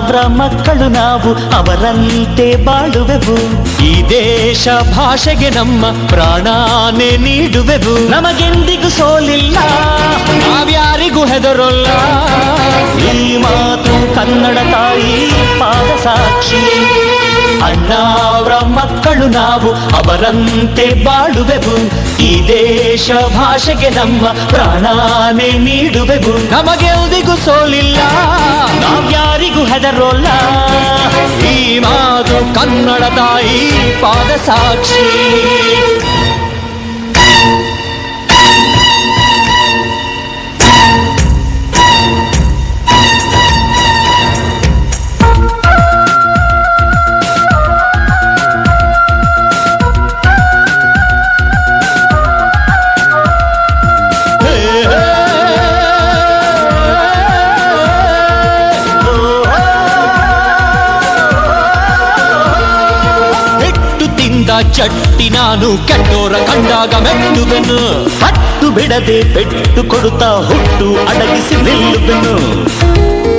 ಅಣ್ಣಾವ್ರ ಮಕ್ಕಳು ನಾವು ಅವರಂತೆ ಬಾಳುವೆವು ಈ ದೇಶ ಭಾಷೆಗೆ ನಮ್ಮ ಪ್ರಾಣಾನೇ ನೀಡುವೆವು ನಮಗೆಂದಿಗೂ ಸೋಲಿಲ್ಲ ನಾವ್ಯಾರಿಗೂ ಹೆದರೋಲ್ಲ ಈ ಮಾತು ಕನ್ನಡ ತಾಯಿ ಪಾದ ಸಾಕ್ಷಿ ಅಣ್ಣಾವ್ರ ಮಕ್ಕಳು ನಾವು ಅವರಂತೆ ಬಾಳುವೆವು ಈ ದೇಶ ಭಾಷೆಗೆ ನಮ್ಮ ಪ್ರಾಣಾನೇ ನೀಡುವೆವು ನಮಗೆಲ್ದಿಗೂ ಸೋಲಿಲ್ಲ ನಾವ್ಯಾರಿಗೂ ಹೆದರೋಲ್ಲ ಈ ಮಾತು ಕನ್ನಡ ತಾಯಿ ಪಾದ ಸಾಕ್ಷಿ ಪೆಟ್ಟು ತಿಂದ ಚಟ್ಟಿ ನಾನು ಕೆಟ್ಟೋರ ಕಂಡಾಗ ಮೆಟ್ಟುವೆನು ಹತ್ತು ಬಿಡದೆ ಪೆಟ್ಟು ಕೊಡುತ್ತಾ ಹುಟ್ಟು ಅಡಗಿಸಿ ನಿಲ್ಲುವೆನು